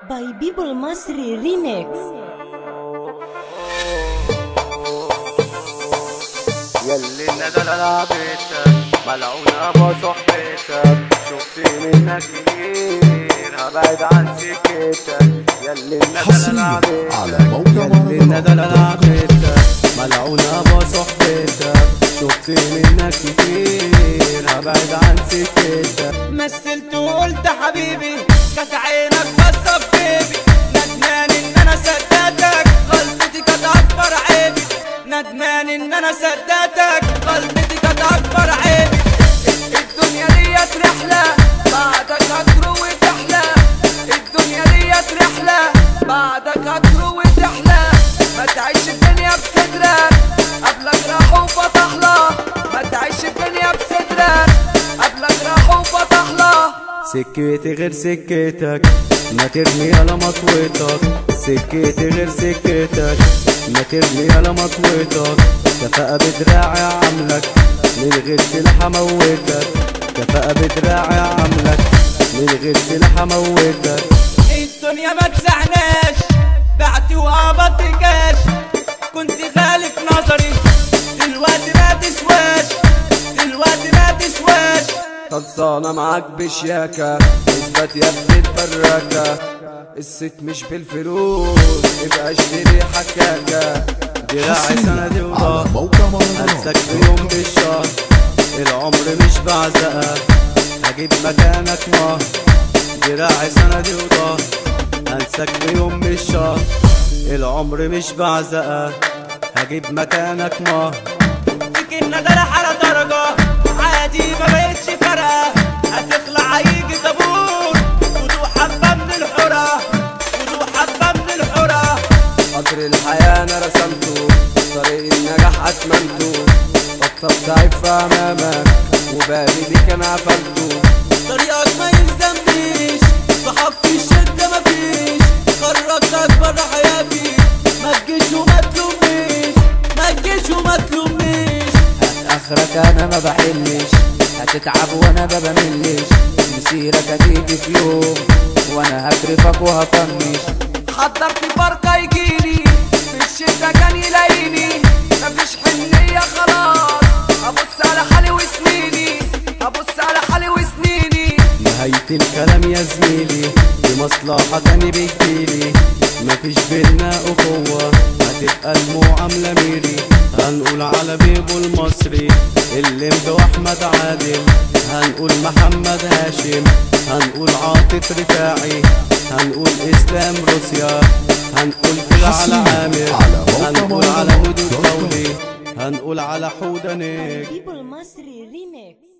باي بيبو المصري ريميكس يلي الندى لعبتك ملعونة بصحبتك شفت منك كتير هبعد عن سكتك يلي الندى حصرياً على موقع يلي مهرجانات الندى لعبتك ملعونة بصحبتك شفت منك كتير هبعد عن سكتك مثلت وقلت حبيبي كانت عينك بصة في بيبي ندمان ان انا صدقتك غلطتي كانت اكبر عيبي ندمان ان انا صدقتك غلطتي كانت اكبر عيبي الدنيا ديت رحلة بعدك هتروي وتحلى الدنيا ديت رحلة بعدك هتروي وتحلى ما تعيش الدنيا بصدرك قبلك راح وفتح لها ما تعيش الدنيا بصدرك قبلك راح وفتح لها سكتي غير سكتك ما ترمي على مطوتك سكتي غير سكتك ما ترمي على مطوتك كفاءة بدراعي عاملك من غير سلاح اموتك كفاءة بدراعي عاملك من غير سلاح اموتك الدنيا ما تسعناش بعتي وقبضت كاش كنت غالي في نظري دلوقتي ما تسواش دلوقتي ما تسواش خلصانة معاك بشياكة اثبت يا ابني الفراكة الست مش بالفلوس ابقى اشتري حكاكة دراعي سندي على وضهر موقع مهرجانات انسك في يوم بالشهر العمر مش بعزقك هجيب مكانك مهر دراعي سندي وضهر انسك في يوم بالشهر العمر مش بعزقك هجيب مكانك مهر فيك الندى على درجة عادي ما بقتش فارقة هتخلع هيجي طابور ودوق حبة من الحرة ودوق حبة من الحرة قطر الحياة أنا رسمته طريق النجاح أتممته خطة ضعيف أمامك وبابي بيك أنا قفلته طريقك ما يلزمنيش صحاب في الشدة مفيش خرجتك برا حياتي ما تجيش وما تلومنيش ما تجيش وما تلومنيش هات آخرك أنا ما بحلش هتتعب وأنا ما بملش مسيرك هتيجي في يوم وأنا هكرفك وهفنش حضرت فرقة يجيلي في الشدة كان يلاقيني مفيش حنية خلاص أبص على حالي وسنيني أبص على حالي وسنيني نهاية الكلام يا زميلي بمصلحة تاني بتجيلي مفيش بينا أخوة هتبقى المعاملة ميري هنقول على بيبو المصري الليمب وأحمد عادل هنقول محمد هاشم هنقول عاطف رفاعي هنقول إسلام روسيا هنقول كده على حصرياً عامر على موقع هنقول على مهرجانات هدوء دوت كوم. قولي هنقول على حودة نجم بيبو المصري ريميكس